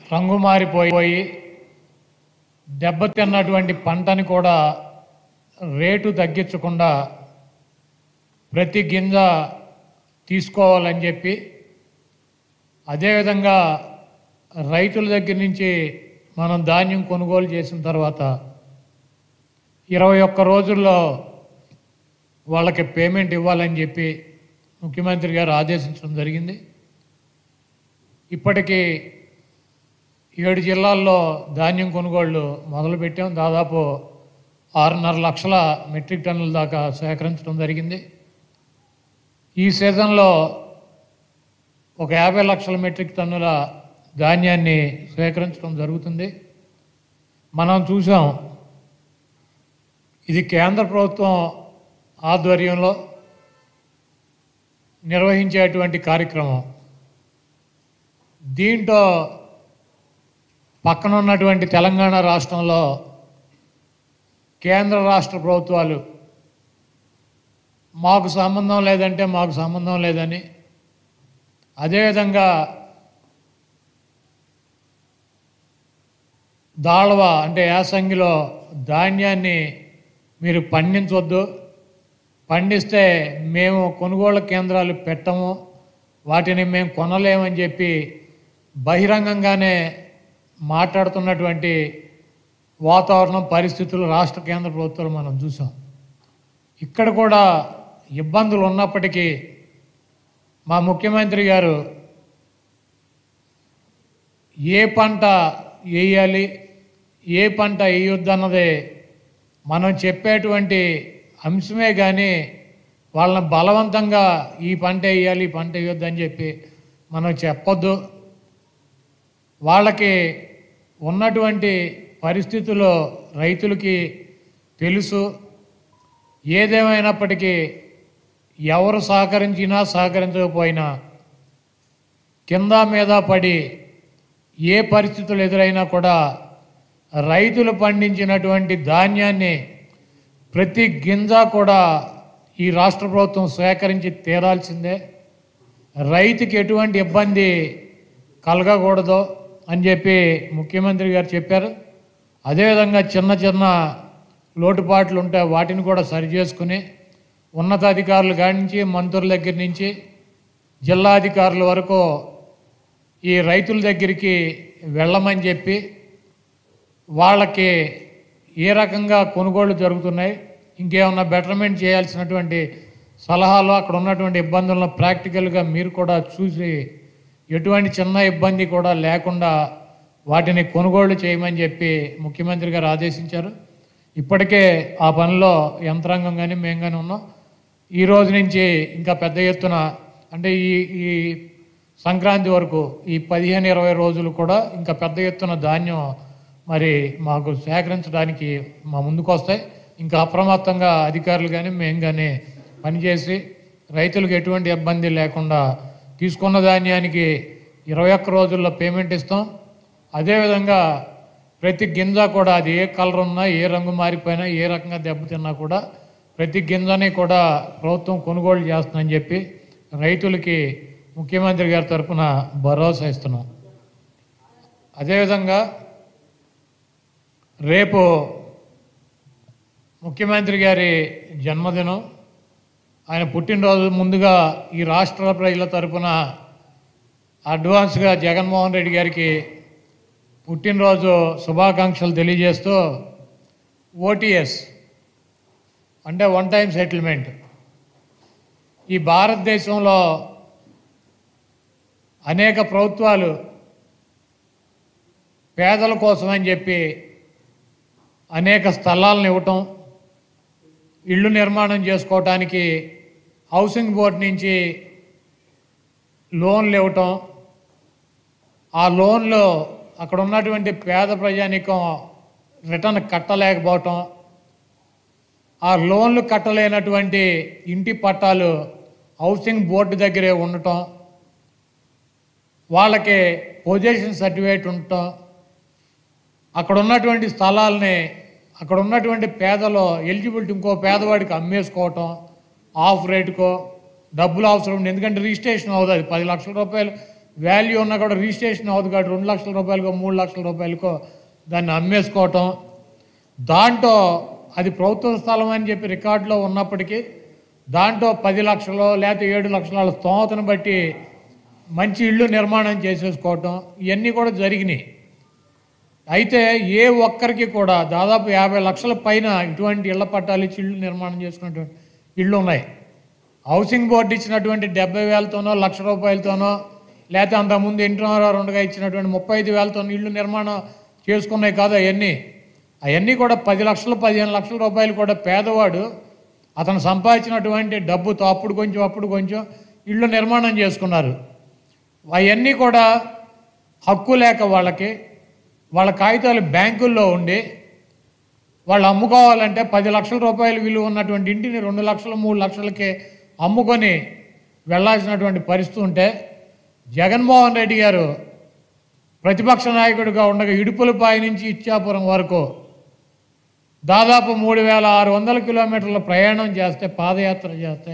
రంగు మారిపోయి దెబ్బతిన్నటువంటి పంటని కూడా రేటు తగ్గించకుండా ప్రతి గింజ తీసుకోవాలని చెప్పి అదేవిధంగా రైతుల దగ్గర నుంచి మనం ధాన్యం కొనుగోలు చేసిన తర్వాత ఇరవై ఒక్క రోజుల్లో వాళ్ళకి పేమెంట్ ఇవ్వాలని చెప్పి ముఖ్యమంత్రి గారు ఆదేశించడం జరిగింది ఇప్పటికీ ఏడు జిల్లాల్లో ధాన్యం కొనుగోళ్లు మొదలుపెట్టాం దాదాపు ఆరున్నర లక్షల మెట్రిక్ టన్నుల దాకా సేకరించడం జరిగింది ఈ సీజన్లో ఒక యాభై లక్షల మెట్రిక్ టన్నుల ధాన్యాన్ని సేకరించడం జరుగుతుంది మనం చూసాం ఇది కేంద్ర ప్రభుత్వం ఆధ్వర్యంలో నిర్వహించేటువంటి కార్యక్రమం దీంట్లో పక్కన ఉన్నటువంటి తెలంగాణ రాష్ట్రంలో కేంద్ర రాష్ట్ర ప్రభుత్వాలు మాకు సంబంధం లేదంటే మాకు సంబంధం లేదని అదేవిధంగా దాళవ అంటే యాసంగిలో ధాన్యాన్ని మీరు పండించవద్దు పండిస్తే మేము కొనుగోలు కేంద్రాలు పెట్టము వాటిని మేము కొనలేమని చెప్పి బహిరంగంగానే మాట్లాడుతున్నటువంటి వాతావరణం పరిస్థితులు రాష్ట్ర కేంద్ర ప్రభుత్వాలు మనం చూసాం ఇక్కడ కూడా ఇబ్బందులు ఉన్నప్పటికీ మా ముఖ్యమంత్రి గారు ఏ పంట వేయాలి ఏ పంట వేయొద్దు అన్నది మనం చెప్పేటువంటి అంశమే కానీ వాళ్ళని బలవంతంగా ఈ పంట వేయాలి ఈ పంట వేయొద్దు అని చెప్పి మనం చెప్పొద్దు వాళ్ళకి ఉన్నటువంటి పరిస్థితుల్లో రైతులకి తెలుసు ఏదేమైనప్పటికీ ఎవరు సహకరించినా సహకరించకపోయినా కింద మీద పడి ఏ పరిస్థితులు ఎదురైనా కూడా రైతులు పండించినటువంటి ధాన్యాన్ని ప్రతి గింజ కూడా ఈ రాష్ట్ర ప్రభుత్వం సేకరించి తీరాల్సిందే రైతుకి ఎటువంటి ఇబ్బంది కలగకూడదు అని చెప్పి ముఖ్యమంత్రి గారు చెప్పారు అదేవిధంగా చిన్న చిన్న లోటుపాట్లు ఉంటే వాటిని కూడా సరిచేసుకుని ఉన్నతాధికారులు కాడి నుంచి మంత్రుల దగ్గర నుంచి జిల్లా అధికారుల వరకు ఈ రైతుల దగ్గరికి వెళ్ళమని చెప్పి వాళ్ళకి ఏ రకంగా కొనుగోళ్లు జరుగుతున్నాయి ఇంకేమన్నా బెటర్మెంట్ చేయాల్సినటువంటి సలహాలు అక్కడ ఉన్నటువంటి ఇబ్బందులను ప్రాక్టికల్గా మీరు కూడా చూసి ఎటువంటి చిన్న ఇబ్బంది కూడా లేకుండా వాటిని కొనుగోళ్లు చేయమని చెప్పి ముఖ్యమంత్రి గారు ఆదేశించారు ఇప్పటికే ఆ పనిలో యంత్రాంగం కానీ మేము కానీ ఉన్నాం ఈ రోజు నుంచి ఇంకా పెద్ద ఎత్తున అంటే ఈ ఈ సంక్రాంతి వరకు ఈ పదిహేను ఇరవై రోజులు కూడా ఇంకా పెద్ద ఎత్తున ధాన్యం మరి మాకు సేకరించడానికి మా ముందుకు వస్తాయి ఇంకా అప్రమత్తంగా అధికారులు కానీ మేము కానీ పనిచేసి రైతులకు ఎటువంటి ఇబ్బంది లేకుండా తీసుకున్న ధాన్యానికి ఇరవై ఒక్క రోజుల్లో పేమెంట్ ఇస్తాం అదేవిధంగా ప్రతి గింజ కూడా అది ఏ కలర్ ఉన్నా ఏ రంగు మారిపోయినా ఏ రకంగా దెబ్బతిన్నా కూడా ప్రతి గింజని కూడా ప్రభుత్వం కొనుగోలు చేస్తుందని చెప్పి రైతులకి ముఖ్యమంత్రి గారి తరఫున భరోసా ఇస్తున్నాం అదేవిధంగా రేపు ముఖ్యమంత్రి గారి జన్మదినం ఆయన పుట్టినరోజు ముందుగా ఈ రాష్ట్ర ప్రజల తరపున అడ్వాన్స్గా జగన్మోహన్ రెడ్డి గారికి పుట్టినరోజు శుభాకాంక్షలు తెలియజేస్తూ ఓటీఎస్ అంటే వన్ టైం సెటిల్మెంట్ ఈ భారతదేశంలో అనేక ప్రభుత్వాలు పేదల కోసమని చెప్పి అనేక స్థలాలను ఇవ్వటం ఇళ్ళు నిర్మాణం చేసుకోవటానికి హౌసింగ్ బోర్డు నుంచి లోన్లు ఇవ్వటం ఆ లోన్లో అక్కడ ఉన్నటువంటి పేద ప్రజానికం రిటర్న్ కట్టలేకపోవటం ఆ లోన్లు కట్టలేనటువంటి ఇంటి పట్టాలు హౌసింగ్ బోర్డు దగ్గరే ఉండటం వాళ్ళకి పొజిషన్ సర్టిఫికేట్ ఉండటం అక్కడ ఉన్నటువంటి స్థలాల్ని అక్కడ ఉన్నటువంటి పేదలో ఎలిజిబిలిటీ ఇంకో పేదవాడికి అమ్మేసుకోవటం ఆఫ్ రేటుకో డబ్బులు అవసరం ఉంది ఎందుకంటే రిజిస్ట్రేషన్ అవుతుంది పది లక్షల రూపాయలు వాల్యూ ఉన్నా కూడా రిజిస్ట్రేషన్ అవుతుంది కాబట్టి రెండు లక్షల రూపాయలకో మూడు లక్షల రూపాయలకో దాన్ని అమ్మేసుకోవటం దాంట్లో అది ప్రభుత్వ స్థలం అని చెప్పి రికార్డులో ఉన్నప్పటికీ దాంట్లో పది లక్షలు లేకపోతే ఏడు లక్షల స్తోమతను బట్టి మంచి ఇళ్ళు నిర్మాణం చేసేసుకోవటం ఇవన్నీ కూడా జరిగినాయి అయితే ఏ ఒక్కరికి కూడా దాదాపు యాభై లక్షల పైన ఇటువంటి ఇళ్ల పట్టాలు ఇచ్చి ఇళ్ళు నిర్మాణం చేసుకున్నటువంటి ఇళ్ళు ఉన్నాయి హౌసింగ్ బోర్డు ఇచ్చినటువంటి డెబ్బై వేలతోనో లక్ష రూపాయలతోనో లేకపోతే అంతకుముందు ఇంటర్ రెండుగా ఇచ్చినటువంటి ముప్పై ఐదు వేలతో ఇళ్ళు నిర్మాణం చేసుకున్నాయి కాదు అవన్నీ అవన్నీ కూడా పది లక్షలు పదిహేను లక్షల రూపాయలు కూడా పేదవాడు అతను సంపాదించినటువంటి డబ్బుతో అప్పుడు కొంచెం అప్పుడు కొంచెం ఇళ్ళు నిర్మాణం చేసుకున్నారు అవన్నీ కూడా హక్కు లేక వాళ్ళకి వాళ్ళ కాగితాలు బ్యాంకుల్లో ఉండి వాళ్ళు అమ్ముకోవాలంటే పది లక్షల రూపాయలు విలువ ఉన్నటువంటి ఇంటిని రెండు లక్షలు మూడు లక్షలకి అమ్ముకొని వెళ్ళాల్సినటువంటి పరిస్థితి ఉంటే జగన్మోహన్ రెడ్డి గారు ప్రతిపక్ష నాయకుడిగా ఉండగా ఇడుపులపాయ నుంచి ఇచ్చాపురం వరకు దాదాపు మూడు వేల ఆరు వందల కిలోమీటర్ల ప్రయాణం చేస్తే పాదయాత్ర చేస్తే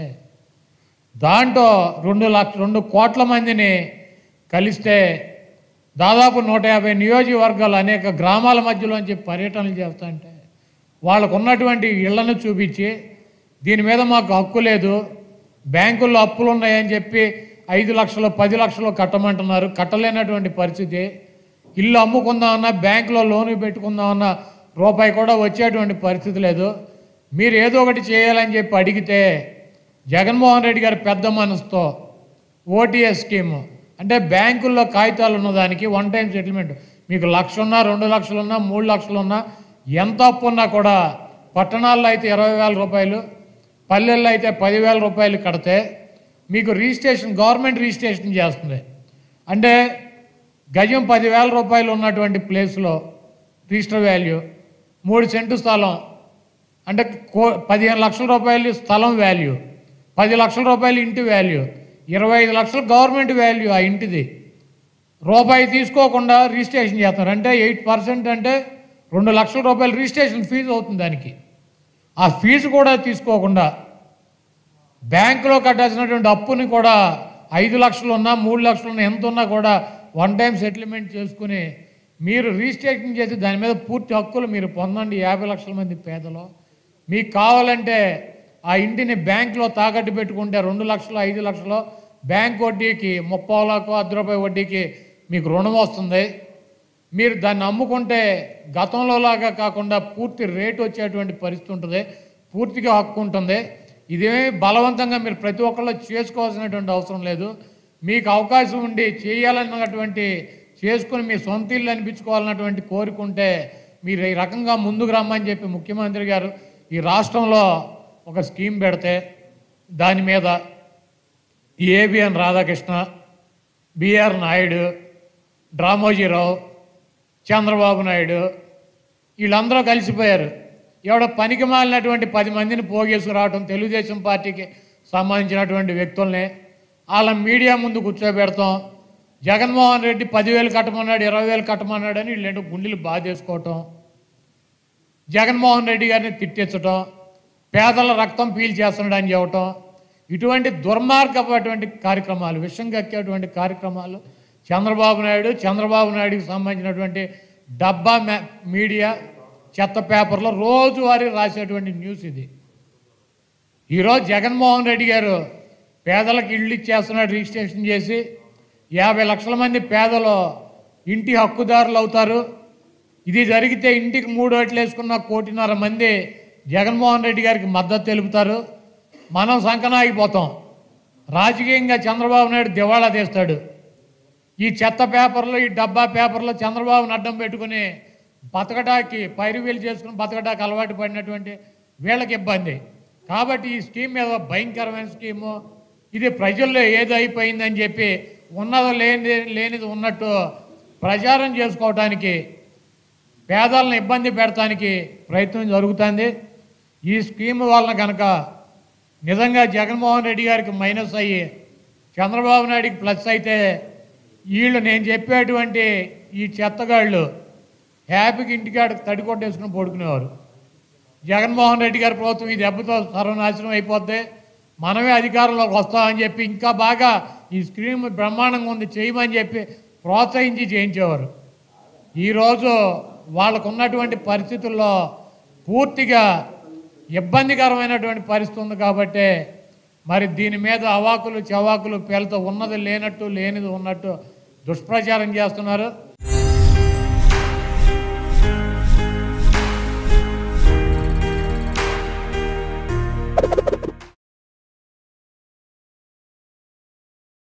దాంట్లో రెండు లక్ష రెండు కోట్ల మందిని కలిస్తే దాదాపు నూట యాభై నియోజకవర్గాలు అనేక గ్రామాల మధ్యలోంచి పర్యటనలు చేస్తుంటే వాళ్ళకు ఉన్నటువంటి ఇళ్లను చూపించి దీని మీద మాకు హక్కు లేదు బ్యాంకుల్లో అప్పులు ఉన్నాయని చెప్పి ఐదు లక్షలు పది లక్షలు కట్టమంటున్నారు కట్టలేనటువంటి పరిస్థితి ఇల్లు అమ్ముకుందామన్నా బ్యాంకులో లోను పెట్టుకుందామన్నా రూపాయి కూడా వచ్చేటువంటి పరిస్థితి లేదు మీరు ఏదో ఒకటి చేయాలని చెప్పి అడిగితే జగన్మోహన్ రెడ్డి గారి పెద్ద మనసుతో ఓటీఎస్ స్కీము అంటే బ్యాంకుల్లో కాగితాలు ఉన్నదానికి వన్ టైం సెటిల్మెంట్ మీకు లక్ష ఉన్నా రెండు లక్షలు ఉన్నా మూడు లక్షలు ఉన్నా ఎంత అప్పు ఉన్నా కూడా పట్టణాల్లో అయితే ఇరవై వేల రూపాయలు పల్లెల్లో అయితే పదివేల రూపాయలు కడితే మీకు రిజిస్ట్రేషన్ గవర్నమెంట్ రిజిస్ట్రేషన్ చేస్తుంది అంటే గజం పదివేల రూపాయలు ఉన్నటువంటి ప్లేస్లో రిజిస్టర్ వాల్యూ మూడు సెంటు స్థలం అంటే కో పదిహేను లక్షల రూపాయలు స్థలం వాల్యూ పది లక్షల రూపాయలు ఇంటి వాల్యూ ఇరవై ఐదు లక్షలు గవర్నమెంట్ వాల్యూ ఆ ఇంటిది రూపాయి తీసుకోకుండా రిజిస్ట్రేషన్ చేస్తారు అంటే ఎయిట్ పర్సెంట్ అంటే రెండు లక్షల రూపాయలు రిజిస్ట్రేషన్ ఫీజు అవుతుంది దానికి ఆ ఫీజు కూడా తీసుకోకుండా బ్యాంకులో కట్టాల్సినటువంటి అప్పుని కూడా ఐదు లక్షలు ఉన్నా మూడు లక్షలు ఉన్నా ఎంత ఉన్నా కూడా వన్ టైం సెటిల్మెంట్ చేసుకుని మీరు రిజిస్ట్రేషన్ చేసి దాని మీద పూర్తి హక్కులు మీరు పొందండి యాభై లక్షల మంది పేదలు మీకు కావాలంటే ఆ ఇంటిని బ్యాంకులో తాకట్టు పెట్టుకుంటే రెండు లక్షలు ఐదు లక్షలు బ్యాంక్ వడ్డీకి ముప్పావులకు అర్ధ రూపాయి వడ్డీకి మీకు రుణం వస్తుంది మీరు దాన్ని అమ్ముకుంటే గతంలో లాగా కాకుండా పూర్తి రేటు వచ్చేటువంటి పరిస్థితి ఉంటుంది పూర్తిగా హక్కు ఉంటుంది ఇదేమీ బలవంతంగా మీరు ప్రతి ఒక్కళ్ళు చేసుకోవాల్సినటువంటి అవసరం లేదు మీకు అవకాశం ఉండి చేయాలన్నటువంటి చేసుకుని మీ సొంత ఇల్లు అనిపించుకోవాలన్నటువంటి కోరిక ఉంటే మీరు ఈ రకంగా ముందుకు రమ్మని చెప్పి ముఖ్యమంత్రి గారు ఈ రాష్ట్రంలో ఒక స్కీమ్ పెడితే దాని మీద ఏబిఎన్ రాధాకృష్ణ బిఆర్ నాయుడు డ్రామోజీరావు చంద్రబాబు నాయుడు వీళ్ళందరూ కలిసిపోయారు ఎవడో పనికి మాలినటువంటి పది మందిని పోగేసుకురావటం తెలుగుదేశం పార్టీకి సంబంధించినటువంటి వ్యక్తుల్ని వాళ్ళ మీడియా ముందు కూర్చోబెడతాం జగన్మోహన్ రెడ్డి పదివేలు కట్టమన్నాడు ఇరవై వేలు కట్టమన్నాడు అని వీళ్ళు గుండెలు బాధేసుకోవటం జగన్మోహన్ రెడ్డి గారిని తిట్టించటం పేదల రక్తం పీల్చేస్తున్నాడు అని చెప్పటం ఇటువంటి దుర్మార్గమైనటువంటి కార్యక్రమాలు విషం కక్కేటువంటి కార్యక్రమాలు చంద్రబాబు నాయుడు చంద్రబాబు నాయుడుకి సంబంధించినటువంటి డబ్బా మ్యా మీడియా చెత్త పేపర్లో రోజువారీ రాసేటువంటి న్యూస్ ఇది ఈరోజు జగన్మోహన్ రెడ్డి గారు పేదలకు ఇళ్ళు ఇచ్చేస్తున్నాడు రిజిస్ట్రేషన్ చేసి యాభై లక్షల మంది పేదలు ఇంటి హక్కుదారులు అవుతారు ఇది జరిగితే ఇంటికి మూడు ఓట్లు వేసుకున్న కోటిన్నర మంది జగన్మోహన్ రెడ్డి గారికి మద్దతు తెలుపుతారు మనం సంకనాగిపోతాం రాజకీయంగా చంద్రబాబు నాయుడు దివాళా తీస్తాడు ఈ చెత్త పేపర్లు ఈ డబ్బా పేపర్లో చంద్రబాబును అడ్డం పెట్టుకుని బతకటానికి పైరువీలు చేసుకుని బతకటానికి అలవాటు పడినటువంటి వీళ్ళకి ఇబ్బంది కాబట్టి ఈ స్కీమ్ మీద భయంకరమైన స్కీము ఇది ప్రజల్లో ఏదో అయిపోయిందని చెప్పి ఉన్నదో లేని లేనిది ఉన్నట్టు ప్రచారం చేసుకోవటానికి పేదలను ఇబ్బంది పెడటానికి ప్రయత్నం జరుగుతుంది ఈ స్కీమ్ వలన కనుక నిజంగా జగన్మోహన్ రెడ్డి గారికి మైనస్ అయ్యి చంద్రబాబు నాయుడికి ప్లస్ అయితే వీళ్ళు నేను చెప్పేటువంటి ఈ చెత్తగాళ్ళు హ్యాపీకి ఇంటికాడ తడి కొట్టేసుకుని పడుకునేవారు జగన్మోహన్ రెడ్డి గారి ప్రభుత్వం ఈ దెబ్బతో సర్వనాశనం అయిపోద్ది మనమే అధికారంలోకి వస్తామని చెప్పి ఇంకా బాగా ఈ స్కీమ్ బ్రహ్మాండంగా ఉంది చేయమని చెప్పి ప్రోత్సహించి చేయించేవారు ఈరోజు వాళ్ళకు ఉన్నటువంటి పరిస్థితుల్లో పూర్తిగా ఇబ్బందికరమైనటువంటి పరిస్థితి ఉంది కాబట్టి మరి దీని మీద అవాకులు చవాకులు పేలుతో ఉన్నది లేనట్టు లేనిది ఉన్నట్టు దుష్ప్రచారం చేస్తున్నారు